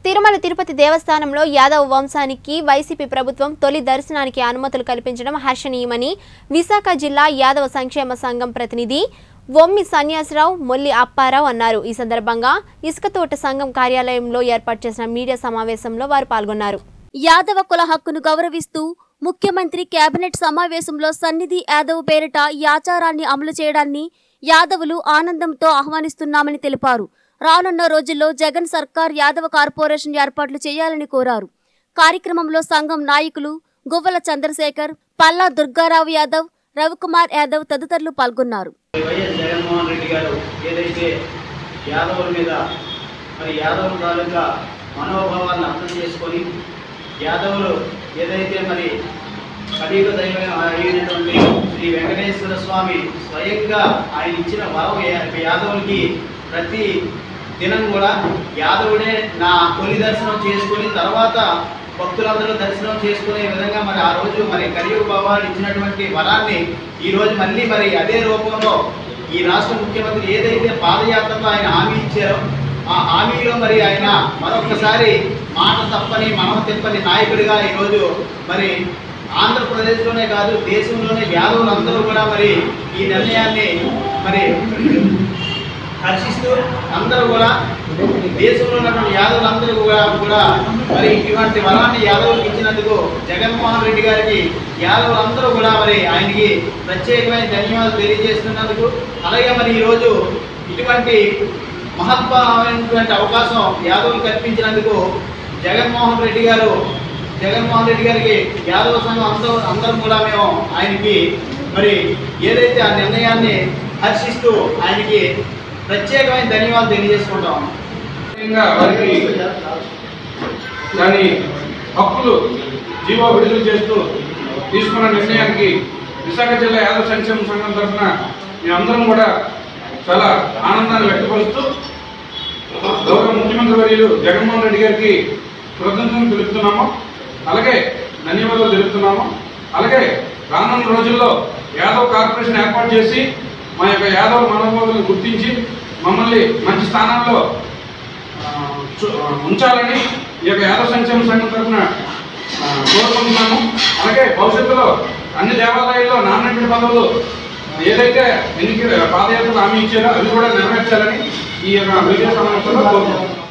తిరుమల తిరుపతి దేవస్థానంలో యాదవ్ వంశానికి వైసీపీ ప్రభుత్వం తొలి దర్శనానికి అనుమతులు కల్పించడం హర్షణీయమని విశాఖ జిల్లా యాదవ సంక్షేమ సంఘం ప్రతినిధి వొమ్మి సన్యాసరావు మొల్లి అప్పారావు అన్నారు ఈ సందర్భంగా ఇసుకతోట సంఘం కార్యాలయంలో ఏర్పాటు చేసిన మీడియా సమావేశంలో వారు పాల్గొన్నారు యాదవ కుల హక్కును గౌరవిస్తూ ముఖ్యమంత్రి కేబినెట్ సమావేశంలో సన్నిధి యాదవ్ పేరిట ఈ ఆచారాన్ని అమలు చేయడాన్ని యాదవులు ఆనందంతో ఆహ్వానిస్తున్నామని తెలిపారు రానున్న రోజుల్లో జగన్ సర్కార్ యాదవ కార్పొరేషన్ ఏర్పాట్లు చేయాలని కోరారు కార్యక్రమంలో సంఘం నాయకులు గువ్వల చంద్రశేఖర్ పల్లా దుర్గారావు యాదవ్ రవికుమార్ యాదవ్ తదితరులు పాల్గొన్నారు వైఎస్ జగన్మోహన్ రెడ్డి గారు ఏదైతే యాదవుల మీద మరి యాదవుల తాలూకా మనోభావాలను అర్థం చేసుకొని యాదవులు ఏదైతే మరి కలియుగ దైవం అయినటువంటి శ్రీ వెంకటేశ్వర స్వామి స్వయంగా ఆయన ఇచ్చిన వరం యా- యాదవులకి ప్రతి దినం కూడా యాదవుడే నా తొలి దర్శనం చేసుకొని తర్వాత భక్తులందరూ దర్శనం చేసుకునే విధంగా మరి ఆ రోజు మరి కలియుగ బాబాలు ఇచ్చినటువంటి వరాన్ని ఈ రోజు మళ్ళీ మరి అదే రూపంలో ఈ రాష్ట్ర ముఖ్యమంత్రి ఏదైతే పాదయాత్రలో ఆయన హామీ ఇచ్చారో ఆ హామీలో మరి ఆయన మరొకసారి మాట తప్పని మనం తెప్పని నాయకుడిగా ఈరోజు మరి ఆంధ్రప్రదేశ్లోనే కాదు దేశంలోనే యాదవులందరూ కూడా మరి ఈ నిర్ణయాన్ని మరి హర్షిస్తూ అందరూ కూడా దేశంలో ఉన్నటువంటి యాదవులందరూ కూడా కూడా మరి ఇటువంటి వరాన్ని యాదవులకు ఇచ్చినందుకు జగన్మోహన్ రెడ్డి గారికి యాదవులందరూ కూడా మరి ఆయనకి ప్రత్యేకమైన ధన్యవాదాలు తెలియజేస్తున్నందుకు అలాగే మరి ఈరోజు ఇటువంటి మహత్వమైనటువంటి అవకాశం యాదవులు కల్పించినందుకు జగన్మోహన్ రెడ్డి గారు జగన్మోహన్ రెడ్డి గారికి యాదవ సంఘం అందరూ అందరం కూడా మేము ఆయనకి మరి ఏదైతే ఆ నిర్ణయాన్ని హర్షిస్తూ ఆయనకి ప్రత్యేకమైన ధన్యవాదాలు తెలియజేసుకుంటాం ముఖ్యంగా వారికి దాని హక్కులు జీవో విడుదల చేస్తూ తీసుకున్న నిర్ణయానికి విశాఖ జిల్లా యాదవ సంక్షేమ సంఘం తరఫున మేమందరం కూడా చాలా ఆనందాన్ని వ్యక్తపరుస్తూ గౌరవ ముఖ్యమంత్రి వర్యులు జగన్మోహన్ రెడ్డి గారికి కృతజ్ఞతలు తెలుపుతున్నాము అలాగే ధన్యవాదాలు తెలుపుతున్నాము అలాగే రానున్న రోజుల్లో యాదవ్ కార్పొరేషన్ ఏర్పాటు చేసి మా యొక్క యాదవ్ మనోభావాలను గుర్తించి మమ్మల్ని మంచి స్థానాల్లో ఆ, చు- ఆ, ఉంచాలని ఈ యొక్క యాదవ సంక్షేమ సంఘం తరఫున ఆ, కోరుకుంటున్నాము అలాగే భవిష్యత్తులో అన్ని దేవాలయాల్లో నామినేటెడ్ పదవులు ఏదైతే ఎన్నిక పాదయాత్రలు హామీ ఇచ్చారో అవి కూడా నెరవేర్చాలని ఈ యొక్క మీడియా సమావేశంలో కోరుకుంటున్నాం